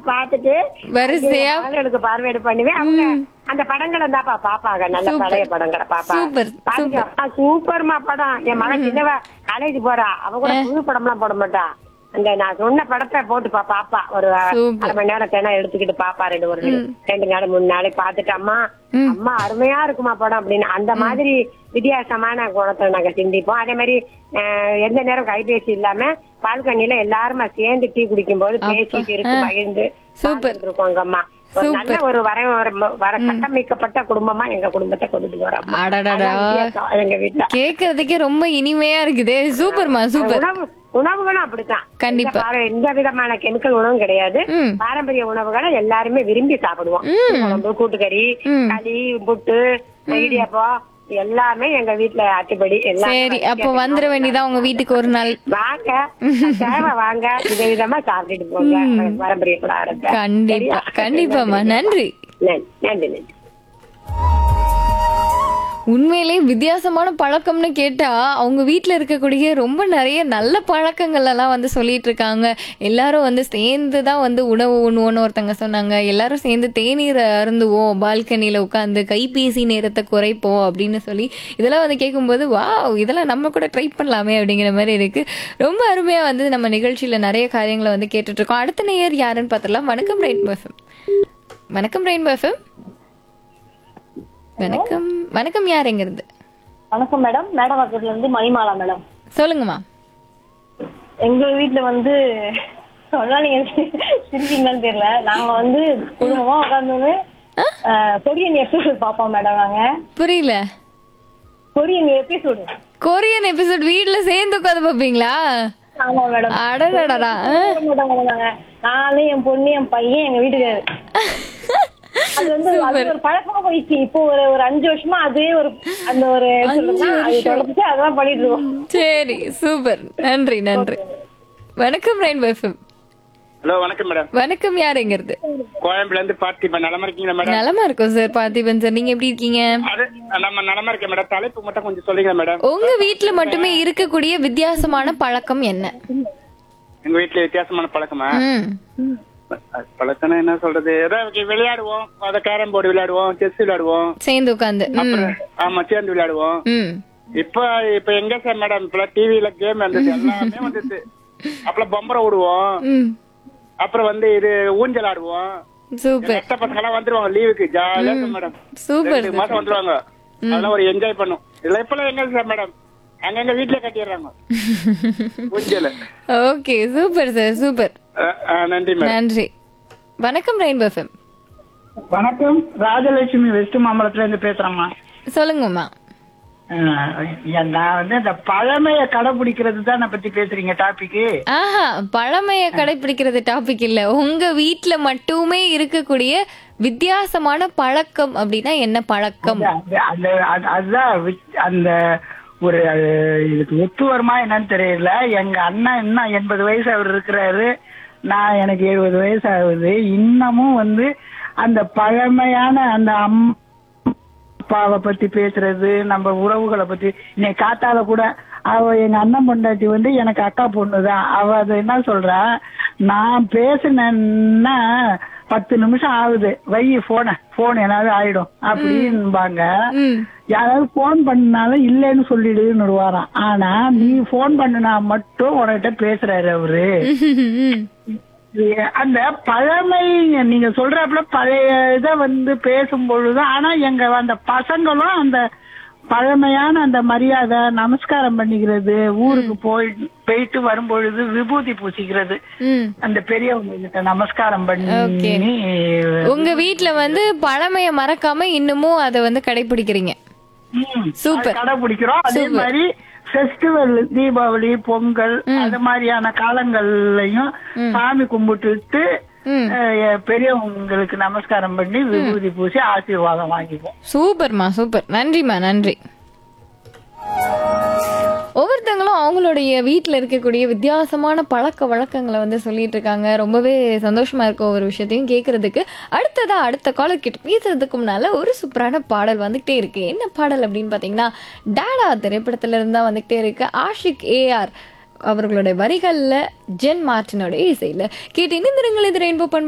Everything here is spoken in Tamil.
பார்த்துட்டு வரிசையா மகளுக்கு பார்வையிட பண்ணுவேன் அவங்க அந்த படங்களை தான்ப்பா பாப்பாங்க நல்ல சூப்பர். பழைய படங்களை பாப்பா சூப்பர், சூப்பர். சூப்பர்மா படம் என் மகன் சின்னவ காலேஜ் போறா அவ கூட புது படம்லாம் போட மாட்டா அந்த நான் சொன்ன படத்தை போட்டுப்பா பாப்பா ஒரு சூப்பர். அரை மணி நேரம் தேனா எடுத்துக்கிட்டு பாப்பா ரெண்டு ஒரு ரெண்டு நாள் மூணு நாளைக்கு பாத்துட்டு அம்மா அம்மா அருமையா இருக்குமா படம் அப்படின்னு அந்த மாதிரி வித்தியாசமான குணத்தை நாங்க சிந்திப்போம் அதே மாதிரி அஹ், எந்த நேரம் கைபேசி இல்லாம பால்கனியில எல்லாருமா சேர்ந்து டீ குடிக்கும் போது பேசிட்டு இருக்கு பகிர்ந்து சூப்பர். பார்த்துட்டு இருக்கோங்க அம்மா ஒரு நல்ல சூப்பர். ஒரு வர வர- வர கட்டமைக்கப்பட்ட குடும்பமா எங்க குடும்பத்தை கொண்டுட்டு வரோம் அடடடா. எங்க வீட்டுல கேக்குறதுக்கே ரொம்ப இனிமையா இருக்குது சூப்பர்மா சூப்பர் உணவு உணவுகளும் அப்படித்தான் கண்டிப்பா. எந்த பார- எந்த விதமான கெமிக்கல் உணவும் கிடையாது ம். பாரம்பரிய உணவுகளை எல்லாருமே விரும்பி சாப்பிடுவோம் குழம்பு கூட்டுக்கறி ம். களி புட்டு இடியாப்பம் எல்லாமே எங்க வீட்டுல அட்டுப்படி எல்லாமே சரி அப்போ வந்துட வேண்டியதான் உங்க வீட்டுக்கு ஒரு நாள் வாங்க கட்டாயமா வாங்க விதவிதமா சாப்பிட்டுட்டு போங்க பாரம்பரிய கூடாரத்தை கண்டிப்பா கண்டிப்பாமா நன்றி நன்றி நன்றி நன்றி உண்மையிலே வித்தியாசமான பழக்கம்னு கேட்டா அவங்க வீட்ல இருக்கக்கூடிய ரொம்ப நிறைய நல்ல பழக்கங்கள் எல்லாம் வந்து சொல்லிட்டு இருக்காங்க எல்லாரும் வந்து சேர்ந்து தான் வந்து உணவு உண்ணுவோம்னு ஒருத்தங்க சொன்னாங்க எல்லாரும் சேர்ந்து தேநீர் அருந்துவோம் பால்கனியில உட்காந்து கைபேசி நேரத்தை குறைப்போம் அப்படின்னு சொல்லி இதெல்லாம் வந்து கேட்கும்போது வாவ் இதெல்லாம் நம்ம கூட ட்ரை பண்ணலாமே அப்படிங்கிற மாதிரி இருக்கு ரொம்ப அருமையா வந்து நம்ம நிகழ்ச்சியில நிறைய காரியங்களை வந்து கேட்டுட்டு இருக்கோம் அடுத்த நேயர் யாருன்னு பார்த்தலாம் வணக்கம் ரெயின்போ எஃப்எம் வணக்கம் ரெயின்போ எஃப்எம் வணக்கம் வணக்கம் யார் எங்க இருந்து வணக்கம் மேடம் மேடவாக்கத்துல இருந்து மணிமாலா மேடம் சொல்லுங்கம்மா எங்க வீட்ல வந்து சொன்னா நீங்க சிரிப்பீங்களான்னு தெரியல நாங்க வந்து குடும்பமா உட்காந்து கொரியன் எபிசோட் பாப்போம் மேடம் நாங்க புரியல கொரியன் எபிசோடு கொரியன் எபிசோட் வீட்ல சேர்ந்து உட்காந்து பாப்பீங்களா ஆமா மேடம் அடடடடா மேடம் நாங்க நானு என் பொண்ணு என் பையன் எங்க வீட்டுக்காரு அது வந்து அது ஒரு பழக்கமா போயிடுச்சு இப்போ ஒரு ஒரு அஞ்சு வருஷமா அதே ஒரு அந்த ஒரு சொல்லுங்க அது தொடர்ந்து அதான் பண்ணிட்டு இருக்கோம் சரி சூப்பர் நன்றி நன்றி வணக்கம் ரெயின்போ எஃப்எம் ஹலோ வணக்கம் மேடம் வணக்கம் யார் எங்க இருந்து கோயம்புல இருந்து பார்த்திபன் நலமா இருக்கீங்களா மேடம் நலமா இருக்கும் சார் பார்த்திபன் சார் நீங்க எப்படி இருக்கீங்க அது நம்ம நலமா இருக்கேன் மேடம் தலைப்பு மட்டும் கொஞ்சம் சொல்லுங்க மேடம் உங்க வீட்ல மட்டுமே இருக்கக்கூடிய வித்தியாசமான பழக்கம் என்ன எங்க வீட்டுல வித்தியாசமான பழக்கமா ம் அது பழக்கம்னா என்ன சொல்றது ஏதாவது விளையாடுவோம் அத கேரம் போர்டு விளையாடுவோம் செஸ் விளையாடுவோம் சேர்ந்து உட்காந்து ம் அப்புறம் ஆமா சேர்ந்து விளையாடுவோம் ம் இப்ப இப்ப எங்க சார் மேடம் இப்ப டிவில கேம் வந்தது எல்லாமே வந்துச்சு அப்புறம் பம்பரம் விடுவோம் ம் அப்புறம் வந்து இது ஊஞ்சல் ஆடுவோம் சூப்பர் எத்த பசங்க எல்லாம் வந்துருவாங்க லீவுக்கு ஜாலியா இருக்கும் மேடம் சூப்பர் ரெண்டு மாசம் வந்துருவாங்க அதெல்லாம் ஒரு என்ஜாய் பண்ணும் இதுல இப்பெல்லாம் எங்க சார் மேடம் அங்கங்க வீட்டுல கட்டிடுறாங்க ஊஞ்சல் ஓகே சூப்பர் சார் சூப்பர் நன்றி மேடம் நன்றி வணக்கம் ரெயின்போ எஃப்எம் வணக்கம் ராஜலட்சுமி வெஸ்ட் மாம்பலத்துல இருந்து பேசுறேம்மா சொல்லுங்கம்மா அஹ் நான் வந்து இந்த பழமைய கடைபிடிக்கிறது தான் பத்தி பேசுறீங்க டாபிக்கு ஆஹா பழமைய கடைபிடிக்கிறது டாபிக் இல்ல உங்க வீட்ல மட்டுமே இருக்கக்கூடிய வித்தியாசமான பழக்கம் அப்படின்னா என்ன பழக்கம் அந்த அது- அதுதான் வித்- அந்த ஒரு அஹ், இதுக்கு ஒத்து வருமா என்னன்னு தெரியல எங்க அண்ணன் இன்னும் எண்பது வயசு அவர் இருக்கிறாரு நான் எனக்கு எழுபது வயசு ஆகுது இன்னமும் வந்து அந்த பழமையான அந்த அம் அப்பாவை பத்தி பேசுறது நம்ம உறவுகளை பத்தி இன்னைக்கு காத்தால கூட அவ எங்க அண்ணன் பொண்டாட்டி வந்து எனக்கு அக்கா பொண்ணுதான் அவ அது என்ன சொல்றா நான் பேசினேன்னா பத்து நிமிஷம் ஆகுது வை போன போன் ஏதாவது ஆயிடும் அப்படின்பாங்க ம். யாராவது போன் பண்ணாலும் இல்லைன்னு சொல்லிடுன்னு வாராம் ஆனா நீ போன் பண்ணுனா மட்டும் உன்கிட்ட பேசுறாரு அவரு ம். அந்த பழமை நீங்க சொல்றாப்புல பழைய இத வந்து பேசும் பொழுது ஆனா எங்க அந்த பசங்களும் அந்த பழமையான அந்த மரியாதை நமஸ்காரம் பண்ணிக்கிறது ஊருக்கு போய் போயிட்டு வரும்பொழுது விபூதி பூசிக்கிறது ம். அந்த பெரியவங்க கிட்ட நமஸ்காரம் Okay. பண்ணி உங்க வீட்ல வந்து பழமைய மறக்காம இன்னமும் அதை வந்து கடைபிடிக்கிறீங்க ம், Super. அது கடைபிடிக்கிறோம் அதே Super. மாதிரி ஃபெஸ்டிவல் தீபாவளி பொங்கல் அது மாதிரியான காலங்கள்லயும் சாமி கும்பிட்டுட்டு ம். அஹ், பெரியவங்களுக்கு நமஸ்காரம் பண்ணி விபூதி பூசி ஆசீர்வாதம் வாங்கிப்போம் சூப்பர்மா சூப்பர் நன்றிம்மா நன்றி ஒவ்வொருத்தங்களும் அவங்களுடைய வீட்டில் இருக்கக்கூடிய வித்தியாசமான பழக்க வழக்கங்களை வந்து சொல்லிட்டு இருக்காங்க ரொம்பவே சந்தோஷமா இருக்கும் ஒவ்வொரு விஷயத்தையும் கேட்கறதுக்கு அடுத்ததா அடுத்த காலர் கிட்ட பேசுறதுக்கு முன்னால ஒரு சூப்பரான பாடல் வந்துகிட்டே இருக்கு என்ன பாடல் அப்படின்னு பார்த்தீங்கன்னா டேடா திரைப்படத்துல இருந்தா வந்துகிட்டே இருக்கு ஆஷிக் ஏஆர் அவர்களுடைய வரிகள்ல ஜென் மார்டினோட இசையில கேட்டு இணைந்திருங்கள் இது ரெயின்போ